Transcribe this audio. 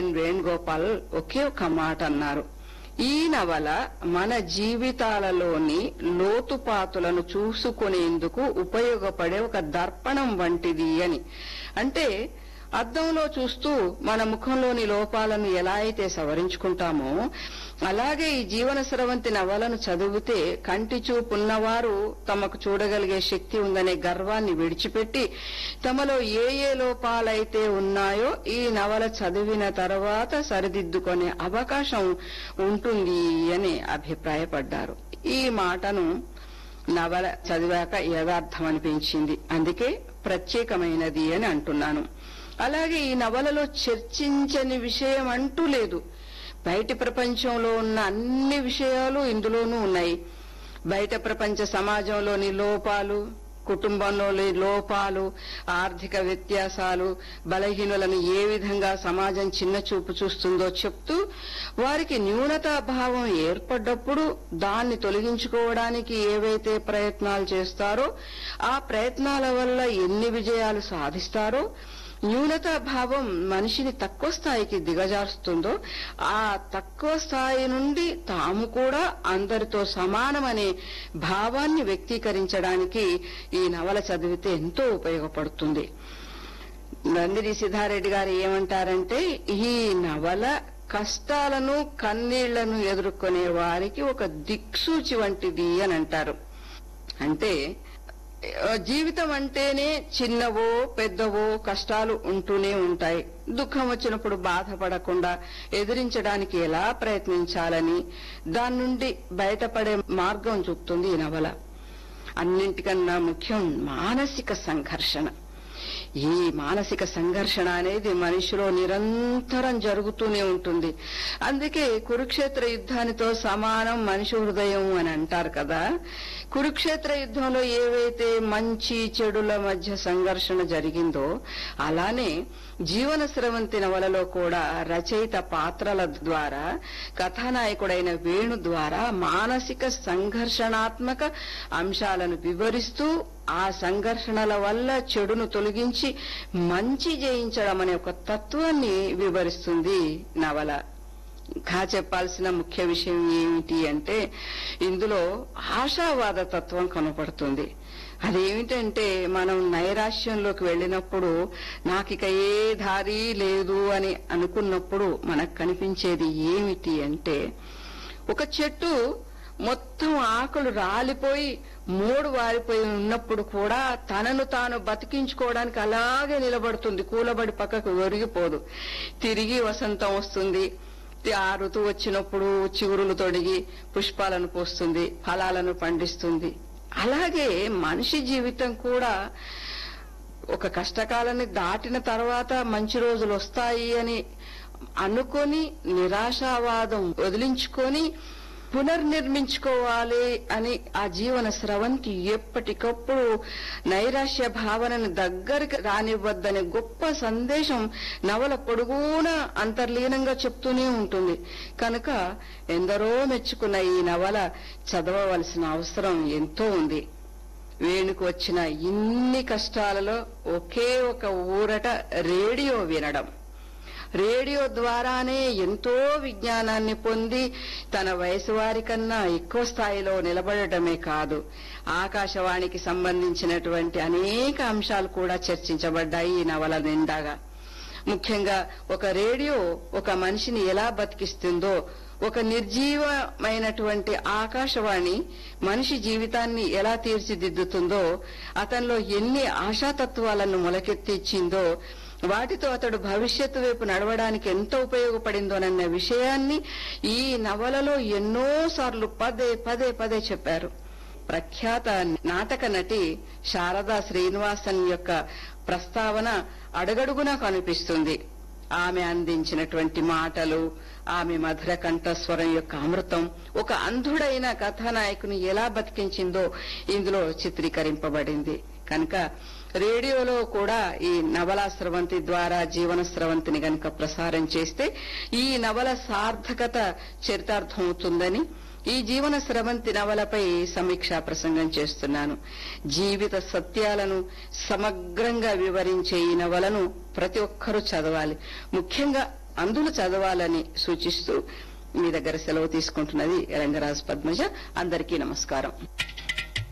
ఎన్ వేణుగోపాల్ ఒకే ఒక మాట అన్నారు ఈ నవల మన జీవితాలలోని లోతుపాతులను చూసుకునేందుకు ఉపయోగపడే ఒక దర్పణం వంటిది అని అంటే అద్దంలో చూస్తూ మన ముఖంలోని లోపాలను ఎలా అయితే సవరించుకుంటామో అలాగే ఈ జీవన స్రవంతి నవలను చదివితే కంటి చూపు ఉన్నవారు తమకు చూడగలిగే శక్తి ఉందనే గర్వాన్ని విడిచిపెట్టి తమలో ఏ ఏ లోపాలైతే ఉన్నాయో ఈ నవల చదివిన తర్వాత సరిదిద్దుకునే అవకాశం ఉంటుంది అని అభిప్రాయపడ్డారు ఈ మాటను నవల చదివాక యథార్థం అనిపించింది అందుకే ప్రత్యేకమైనది అని అంటున్నాను అలాగే ఈ నవలలో చర్చించని విషయం అంటూ లేదు బయటి ప్రపంచంలో ఉన్న అన్ని విషయాలు ఇందులోనూ ఉన్నాయి బయట ప్రపంచ సమాజంలోని లోపాలు కుటుంబంలోని లోపాలు ఆర్థిక వ్యత్యాసాలు బలహీనులను ఏ విధంగా సమాజం చిన్న చూపు చూస్తుందో చెప్తూ వారికి న్యూనతాభావం ఏర్పడ్డప్పుడు దాన్ని తొలగించుకోవడానికి ఏవైతే ప్రయత్నాలు చేస్తారో ఆ ప్రయత్నాల వల్ల ఎన్ని విజయాలు సాధిస్తారో న్యూనతా భావం మనిషిని తక్కువ స్థాయికి దిగజారుస్తుందో ఆ తక్కువ స్థాయి నుండి తాము కూడా అందరితో సమానమనే భావాన్ని వ్యక్తీకరించడానికి ఈ నవల చదివితే ఎంతో ఉపయోగపడుతుంది నందిని సిద్ధారెడ్డి గారు ఏమంటారంటే ఈ నవల కష్టాలను కన్నీళ్లను ఎదుర్కొనే వారికి ఒక దిక్సూచి వంటిది అని అంటారు అంటే ఆ, జీవితం అంటేనే చిన్నవో పెద్దవో కష్టాలు ఉంటూనే ఉంటాయి దుఃఖం వచ్చినప్పుడు బాధపడకుండా ఎదిరించడానికి ఎలా ప్రయత్నించాలని దాని నుండి బయటపడే మార్గం చూపుతుంది ఈ నవల అన్నింటికన్నా ముఖ్యం మానసిక సంఘర్షణ ఈ మానసిక సంఘర్షణ అనేది మనిషిలో నిరంతరం జరుగుతూనే ఉంటుంది అందుకే కురుక్షేత్ర యుద్ధానితో సమానం మనిషి హృదయం అని అంటారు కదా కురుక్షేత్ర యుద్ధంలో ఏవైతే మంచి చెడుల మధ్య సంఘర్షణ జరిగిందో అలానే జీవన స్రవంతి నవలలో కూడా రచయిత పాత్రల ద్వారా కథానాయకుడైన వేణు ద్వారా మానసిక సంఘర్షణాత్మక అంశాలను వివరిస్తూ ఆ సంఘర్షణల వల్ల చెడును తొలగించి మంచి జయించడం అనే ఒక తత్వాన్ని వివరిస్తుంది నవల ఇంకా చెప్పాల్సిన ముఖ్య విషయం ఏమిటి అంటే ఇందులో ఆశావాద తత్వం కనపడుతుంది అదేమిటంటే మనం నైరాశ్యంలోకి వెళ్ళినప్పుడు నాకిక ఏ దారి లేదు అని అనుకున్నప్పుడు మనకు కనిపించేది ఏమిటి అంటే ఒక చెట్టు మొత్తం ఆకులు రాలిపోయి మూడు వారిపోయి ఉన్నప్పుడు కూడా తనను తాను బతికించుకోవడానికి అలాగే నిలబడుతుంది కూలబడి పక్కకు ఒరిగిపోదు తిరిగి వసంతం వస్తుంది ఆ ఋతువు వచ్చినప్పుడు చిగురులు తొడిగి పుష్పాలను పోస్తుంది ఫలాలను పండిస్తుంది అలాగే మనిషి జీవితం కూడా ఒక కష్టకాలాన్ని దాటిన తర్వాత మంచి రోజులు వస్తాయి అని అనుకొని నిరాశావాదం వదిలించుకొని పునర్నిర్మించుకోవాలి అని ఆ జీవన స్రవంతి ఎప్పటికప్పుడు నైరాశ్య భావనను దగ్గరికి రానివ్వద్దనే గొప్ప సందేశం నవల పొడుగునా అంతర్లీనంగా చెప్తూనే ఉంటుంది కనుక ఎందరో మెచ్చుకున్న ఈ నవల చదవవలసిన అవసరం ఎంతో ఉంది వేణుకు వచ్చిన ఇన్ని కష్టాలలో ఒకే ఒక ఊరట రేడియో వినడం రేడియో ద్వారానే ఎంతో విజ్ఞానాన్ని పొంది తన వయసు వారి కన్నా ఎక్కువ స్థాయిలో నిలబడటమే కాదు ఆకాశవాణికి సంబంధించినటువంటి అనేక అంశాలు కూడా చర్చించబడ్డాయి ఈ నవల నిండాగా ముఖ్యంగా ఒక రేడియో ఒక మనిషిని ఎలా బతికిస్తుందో ఒక నిర్జీవమైనటువంటి ఆకాశవాణి మనిషి జీవితాన్ని ఎలా తీర్చిదిద్దుతుందో అతనిలో ఎన్ని ఆశాతత్వాలను మొలకెత్తిచ్చిందో వాటితో అతడు భవిష్యత్తు వైపు నడవడానికి ఎంత ఉపయోగపడిందోనన్న విషయాన్ని ఈ నవలలో ఎన్నోసార్లు పదే పదే పదే చెప్పారు ప్రఖ్యాత నాటక నటి శారదా శ్రీనివాసన్ యొక్క ప్రస్తావన అడుగడుగునా కనిపిస్తుంది ఆమె అందించినటువంటి మాటలు ఆమె మధుర కంఠస్వరం యొక్క అమృతం ఒక అంధుడైన కథానాయకుని ఎలా బతికించిందో ఇందులో చిత్రీకరింపబడింది కనుక రేడియోలో కూడా ఈ నవలా స్రవంతి ద్వారా జీవన స్రవంతిని గనుక ప్రసారం చేస్తే ఈ నవల సార్థకత చరితార్థమవుతుందని ఈ జీవన స్రవంతి నవలపై సమీక్షా ప్రసంగం చేస్తున్నాను జీవిత సత్యాలను సమగ్రంగా వివరించే ఈ నవలను ప్రతి ఒక్కరూ చదవాలి ముఖ్యంగా అందులో చదవాలని సూచిస్తూ మీ దగ్గర సెలవు తీసుకుంటున్నది రంగరాజు పద్మజ అందరికీ నమస్కారం